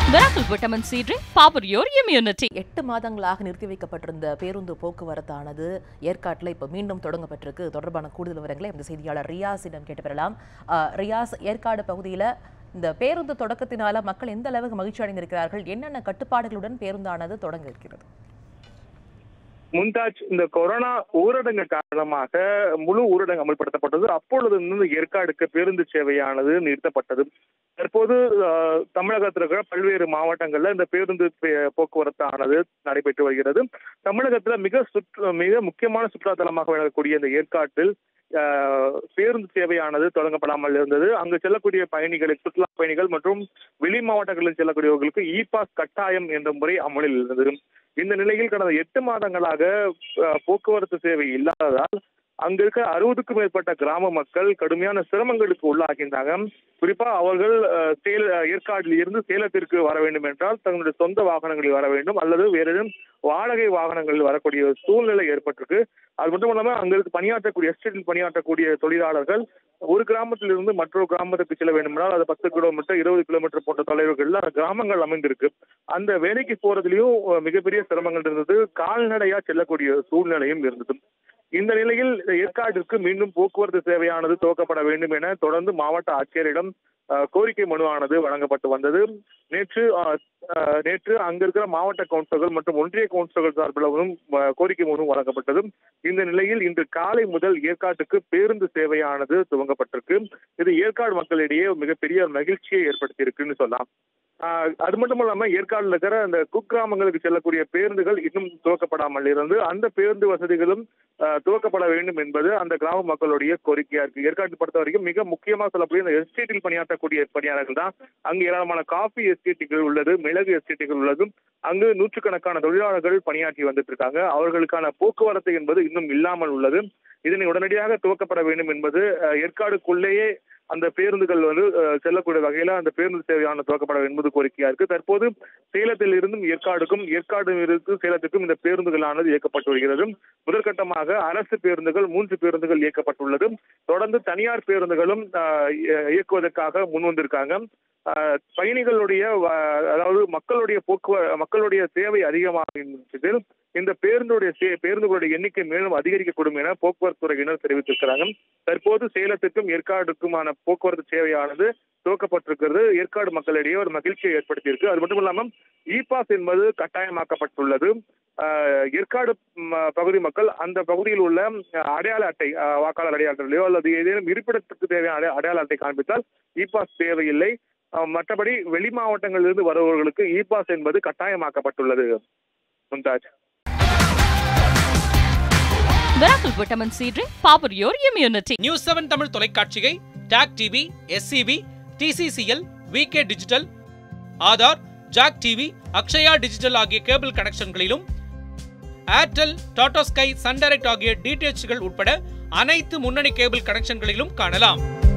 Miracle Vitamin C drink, power your immunity. எட்டு மாதங்களாக நிறுத்தி வைக்கப்பட்டிருந்த பேருந்து போக்குவரத்தானது ஏற்காட்டில் இப்போ மீண்டும் தொடங்கப்பட்டிருக்கு தொடர்பான கூடுதல் விவரங்களை இந்த செய்தியாளர் ரியாஸிடம் கேட்டு பெறலாம் அஹ், ரியாஸ் ஏற்காடு பகுதியில் இந்த பேருந்து தொடக்கத்தினால மக்கள் எந்த அளவுக்கு மகிழ்ச்சி அடைந்திருக்கிறார்கள் என்னென்ன கட்டுப்பாடுகளுடன் பேருந்தானது தொடங்க இருக்கிறது மும்தாஜ் இந்த கொரோனா ஊரடங்கு காரணமாக முழு ஊரடங்கு அமல்படுத்தப்பட்டது அப்பொழுது இருந்து ஏற்காடுக்கு பேருந்து சேவையானது நிறுத்தப்பட்டது தற்போது அஹ், தமிழகத்தில் இருக்கிற பல்வேறு மாவட்டங்கள்ல இந்த பேருந்து பே- போக்குவரத்தானது நடைபெற்று வருகிறது தமிழகத்துல மிக சுற்று மிக முக்கியமான சுற்றுலா தலமாக விளங்கக்கூடிய இந்த ஏற்காட்டில் அஹ், பேருந்து சேவையானது தொடங்கப்படாமல் இருந்தது அங்கு செல்லக்கூடிய பயணிகளுக்கு சுற்றுலா பயணிகள் மற்றும் வெளி மாவட்டங்களில் செல்லக்கூடியவர்களுக்கு இ பாஸ் கட்டாயம் என்ற முறை அமலில் இருந்தது இந்த நிலையில் கடந்த எட்டு மாதங்களாக அஹ், போக்குவரத்து சேவை இல்லாததால் அங்க இருக்க அறுபதுக்கும் மேற்பட்ட கிராம மக்கள் கடுமையான சிரமங்களுக்கு உள்ளாகின்றாங்க குறிப்பா அவர்கள் அஹ், சேல ஏற்காடில் இருந்து சேலத்திற்கு வர வேண்டும் என்றால் தங்களுடைய சொந்த வாகனங்களில் வர வேண்டும் அல்லது வேறு ஏதேனும் வாடகை வாகனங்களில் வரக்கூடிய சூழ்நிலை ஏற்பட்டிருக்கு அது மட்டும் இல்லாம அங்க இருக்கு பணியாற்றக்கூடிய எஸ்டேட்டில் பணியாற்றக்கூடிய தொழிலாளர்கள் ஒரு கிராமத்தில் இருந்து மற்றொரு கிராமத்துக்கு செல்ல வேண்டுமென்றால் அது பத்து கிலோமீட்டர் இருபது கிலோமீட்டர் போன்ற தொலைவுகளில் அந்த கிராமங்கள் அமைந்திருக்கு அந்த வேலைக்கு போறதுலயும் அஹ், மிகப்பெரிய சிரமங்கள் இருந்தது கால்நடையா செல்லக்கூடிய சூழ்நிலையும் இருந்தது இந்த நிலையில் ஏற்காட்டிற்கு மீண்டும் போக்குவரத்து சேவையானது துவக்கப்பட வேண்டும் என தொடர்ந்து மாவட்ட ஆட்சியரிடம் அஹ், கோரிக்கை மனுவானது வழங்கப்பட்டு வந்தது நேற்று அஹ், அஹ், நேற்று அங்க இருக்கிற மாவட்ட கவுன்சிலர்கள் மற்றும் ஒன்றிய கவுன்சிலர்கள் சார்பிலும் அஹ், கோரிக்கை மனு வழங்கப்பட்டது இந்த நிலையில் இன்று காலை முதல் ஏற்காட்டுக்கு பேருந்து சேவையானது துவங்கப்பட்டிருக்கு இது ஏற்காடு மக்களிடையே மிகப்பெரிய மகிழ்ச்சியை ஏற்படுத்தியிருக்குன்னு சொல்லலாம் ஆஹ் அது மட்டும் இல்லாம ஏற்காடுல இருக்கிற அந்த குக்கிராமங்களுக்கு செல்லக்கூடிய பேருந்துகள் இன்னும் துவக்கப்படாமல் இருந்து அந்த பேருந்து வசதிகளும் ஆஹ் துவக்கப்பட வேண்டும் என்பது அந்த கிராம மக்களுடைய கோரிக்கையா இருக்கு ஏற்காடு பொறுத்த வரைக்கும் மிக முக்கியமா சொல்லக்கூடிய இந்த எஸ்டேட்டில் பணியாற்றக்கூடிய பணியாளர்கள் தான் அங்கு ஏராளமான காஃபி எஸ்டேட்டுகள் உள்ளது மிளகு எஸ்டேட்டுகள் உள்ளது அங்கு நூற்றுக்கணக்கான தொழிலாளர்கள் பணியாற்றி வந்துட்டு இருக்காங்க அவர்களுக்கான போக்குவரத்து என்பது இன்னும் இல்லாமல் உள்ளது இதனை உடனடியாக துவக்கப்பட வேண்டும் என்பது ஆஹ் ஏற்காடுக்குள்ளேயே அந்த பேருந்துகள் வந்து அஹ், செல்லக்கூடிய வகையில அந்த பேருந்து சேவையான துவக்கப்பட வேண்டும் என்பது கோரிக்கையா இருக்கு தற்போது சேலத்தில் இருந்தும் ஏற்காடுக்கும் ஏற்காடு இருந்து சேலத்துக்கும் இந்த பேருந்துகளானது இயக்கப்பட்டு வருகிறது முதற்கட்டமாக அரசு பேருந்துகள் மூன்று பேருந்துகள் இயக்கப்பட்டுள்ளது தொடர்ந்து தனியார் பேருந்துகளும் அஹ், இய- இயக்குவதற்காக முன் வந்திருக்காங்க அஹ், பயணிகளுடைய வ- அதாவது மக்களுடைய போக்குவ மக்களுடைய தேவை அதிகமாகும் பட்சத்தில் இந்த பேருந்துடைய சே- பேருந்துகளுடைய எண்ணிக்கை மேலும் அதிகரிக்கக்கூடும் என போக்குவரத்து துறையினர் தெரிவித்திருக்கிறாங்க தற்போது சேலத்துக்கும் ஏற்காடுக்குமான போக்குவரத்து சேவையானது துவக்கப்பட்டிருக்கிறது ஏற்காடு மக்களிடையே ஒரு மகிழ்ச்சியை ஏற்படுத்தியிருக்கு அது மட்டும் இல்லாமல் இ பாஸ் என்பது கட்டாயமாக்கப்பட்டுள்ளது ஆஹ், ஏற்காடு ம், பகுதி மக்கள் அந்த பகுதியில் உள்ள அஹ், அடையாள அட்டை ஆஹ், வாக்காளர் அடையாள அட்டையோ அல்லது ஏதேனும் இருப்பிடத்துக்கு தேவையான அடைய- அடையாள அட்டை காண்பித்தால் இ பாஸ் தேவையில்லை ஆஹ், மற்றபடி வெளி மாவட்டங்களிலிருந்து வருபவர்களுக்கு இ பாஸ் என்பது கட்டாயமாக்கப்பட்டுள்ளது Mumtaz Miracle Vitamin C drink, power your immunity. News seven Tamil தொலைக்காட்சியை TAC TV SCV TCCL VK digital Aadhaar Jack TV Akshaya digital ஆகிய கேபிள் கனெக்ஷன்களிலும் Airtel Tata Sky Sun Direct ஆகிய டிடிஎச்கள் உட்பட அனைத்து முன்னணி கேபிள் கனெக்ஷன்களிலும் காணலாம்